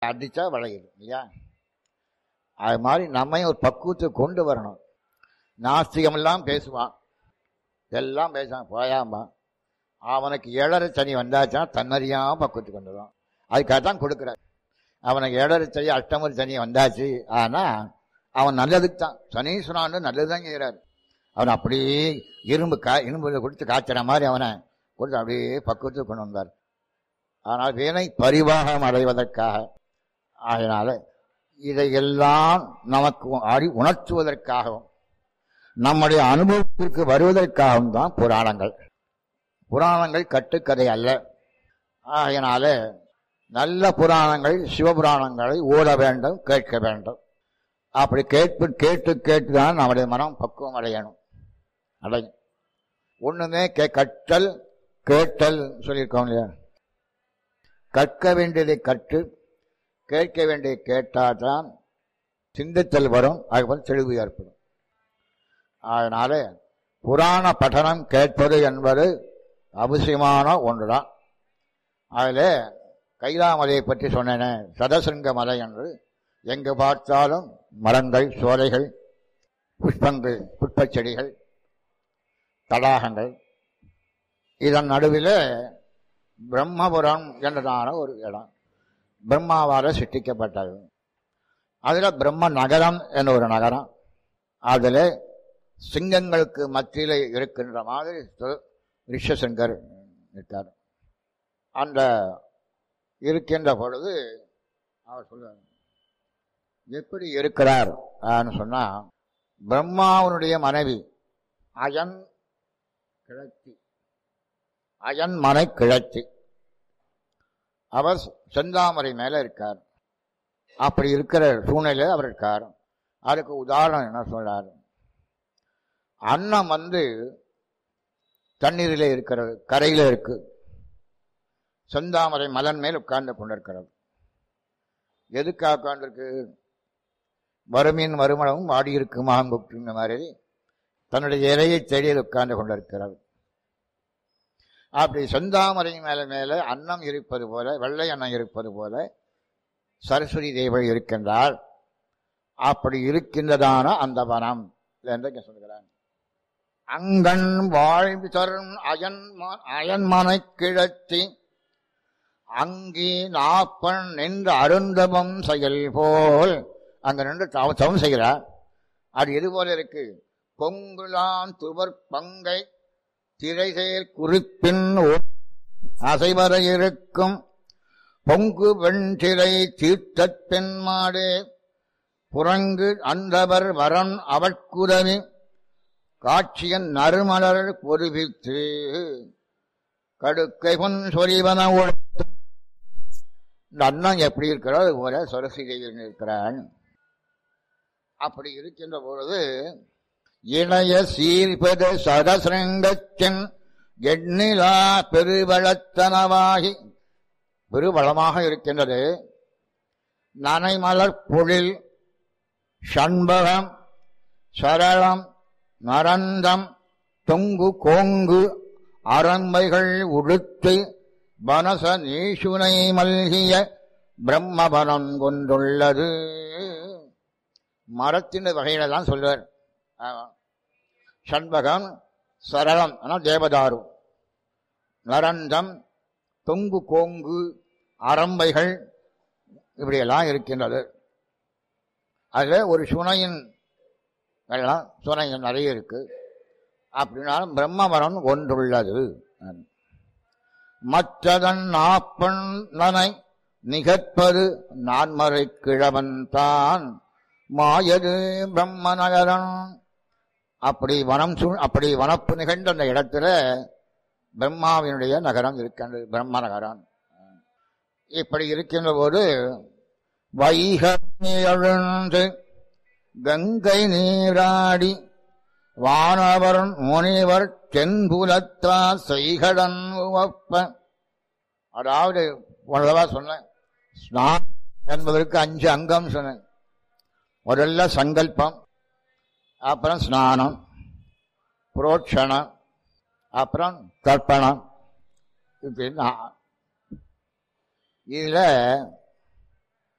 அடிச்சா விளையுது இல்லையா அது மாதிரி நம்மையும் ஒரு பக்குவத்துக்கு கொண்டு வரணும் நாஸ்திகமெல்லாம் பேசுவான் எல்லாம் பேசுவான் போயாமா அவனுக்கு ஏழரை சனி வந்தாச்சுன்னா தன்னறியாம பக்குவத்துக்கு வந்துடும் அதுக்காக தான் கொடுக்குறார் அவனுக்கு ஏழரை சனி அஷ்டமரி சனி வந்தாச்சு ஆனா அவன் நல்லதுக்கு தான் சனீஸ்வரான் நல்லது தான் செய்கிறார் அவன் அப்படியே இரும்பு கா இரும்பு கொடுத்து காய்ச்சற மாதிரி அவனை கொடுத்து அப்படியே பக்குவத்துக்கு கொண்டு வந்தார் ஆனால் வீணை பரிவாகம் அடைவதற்காக அதனால இதையெல்லாம் நமக்கு அறி உணர்த்துவதற்காகவும் நம்முடைய அனுபவத்திற்கு வருவதற்காகவும் தான் புராணங்கள் புராணங்கள் கட்டுக்கதை அல்ல ஆகையினால நல்ல புராணங்கள் சிவபுராணங்களை ஓட வேண்டும் கேட்க வேண்டும் அப்படி கேட்டு கேட்டு கேட்டு தான் நம்முடைய மனம் பக்குவம் அடையணும் அடையும் ஒண்ணுமே கே கற்றல் கேட்டல் சொல்லியிருக்கோம் இல்லையா கற்க வேண்டியதை கற்று கேட்க வேண்டியதை கேட்டால்தான் சிந்தித்தல் வரும் அதுபோல் தெளிவு ஏற்படும் அதனால புராண பఠனம் கேட்பது என்பது அவசியமான ஒன்றுதான் அதில் கைலாமலையை பற்றி சொன்னேனே சதசிருங்க மலை என்று எங்கு பார்த்தாலும் மரங்கள் சோலைகள் புஷ்பங்கள் புஷ்பச் செடிகள் தடாகங்கள் இதன் நடுவில் பிரம்மபுரம் என்றதான ஒரு இடம் பிரம்மாவால் சிருஷ்டிக்கப்பட்டது அதில் பிரம்ம நகரம் என்ற ஒரு நகரம் அதில் சிங்கங்களுக்கு மத்தியில் இருக்கின்ற மாதிரி ரிஷசங்கர் இருக்கார் அந்த இருக்கின்ற பொழுது அவர் சொல்லுவார் எப்படி இருக்கிறார் சொன்னா பிரம்மாவனுடைய மனைவி அயன் கிழத்தி அயன் மனை கிழத்தி அவர் செந்தாமரை மேல இருக்கார் அப்படி இருக்கிற சூழ்நிலை அவர் இருக்கார் அதுக்கு உதாரணம் என்ன சொல்றாரு அன்னம் வந்து தண்ணீரிலே இருக்கிறது கரையில இருக்கு செந்தாமரை மலன் மேல் உட்கார்ந்து கொண்டிருக்கிறது எதுக்காக உட்கார்ந்துருக்கு வறுமையின் மறுமணமும் வாடி இருக்குமாம் இந்த மாதிரி தன்னுடைய இலையை தேடியில் உட்கார்ந்து கொண்டிருக்கிறது அப்படி செந்தாமரை மேல மேல அன்னம் இருப்பது போல வெள்ளை அன்னம் இருப்பது போல சரஸ்வதி தேவதை இருக்கின்றார் அப்படி இருக்கின்றதான அந்த வனம் என்று சொல்கிறான் அங்கண் வாழ்வு தரும் அயன் அயன்மனை கிழத்தி அங்கி நாப்பன் நின்று அருந்தவம் செயல் போல் அங்க நின்று தவம் செய்கிறார் அது எது போல இருக்கு பொங்குலான் துவர் பங்கை திரைசேர் குறிப்பின் அசைவர இருக்கும் பொங்கு வெண்திரை தீர்த்தப் பெண்மாடே புறங்கு அந்தவர் வரன் அவட்குதவி காட்சியன் நறுமலர் பொறுபித்து கடுக்கை பொன் சொரிவன இந்த அண்ணன் எப்படி இருக்கிறார் அது போல சரஸ்வதி தேவி இருக்கிறான் அப்படி இருக்கின்ற பொழுது இணைய சீர்பெரு சதசிரங்கத்தின் எண்ணிலா பெருவளத்தனவாகி பெருவளமாக இருக்கின்றது நனைமலர் பொழில் ஷண்பகம் சரளம் நரந்தம் தொங்கு கோங்கு அரம்பைகள் உடுத்து வனச நீசுனை மல்கிய பிரம்மபனம் கொண்டுள்ளது மரத்தின் வகையில தான் சொல்வார் ஷண்பகம் சரளம் ஆனால் தேவதாரு நரந்தம் தொங்கு கோங்கு அரம்பைகள் இப்படியெல்லாம் இருக்கின்றது அதில் ஒரு சுனையின் எல்லாம் சுனையின் நிறைய இருக்கு அப்படின்னாலும் பிரம்மமரம் ஒன்றுள்ளது மற்றதன் நாப்பண்ணனை நிகழ்ப்பது நான்மறை கிழவன் தான் மாயது பிரம்ம நகரம் அப்படி வனம் சூழ் அப்படி வனப்பு நிகழ்ந்த அந்த இடத்துல பிரம்மாவினுடைய நகரம் இருக்கின்றது பிரம்ம நகரம் இப்படி இருக்கின்ற போது வைகழ்ந்து கங்கை நீராடி வானவர் முனிவர் தென்புலத்தார் செய்கடன் உவப்ப அதாவது உள்ளவா சொன்னேன் ஸ்நானம் என்பதற்கு அஞ்சு அங்கம் சொன்னேன் முதல்ல சங்கல்பம் அப்புறம் ஸ்நானம் புரோட்சணம் அப்புறம் தர்ப்பணம் இப்படின்னு இதில்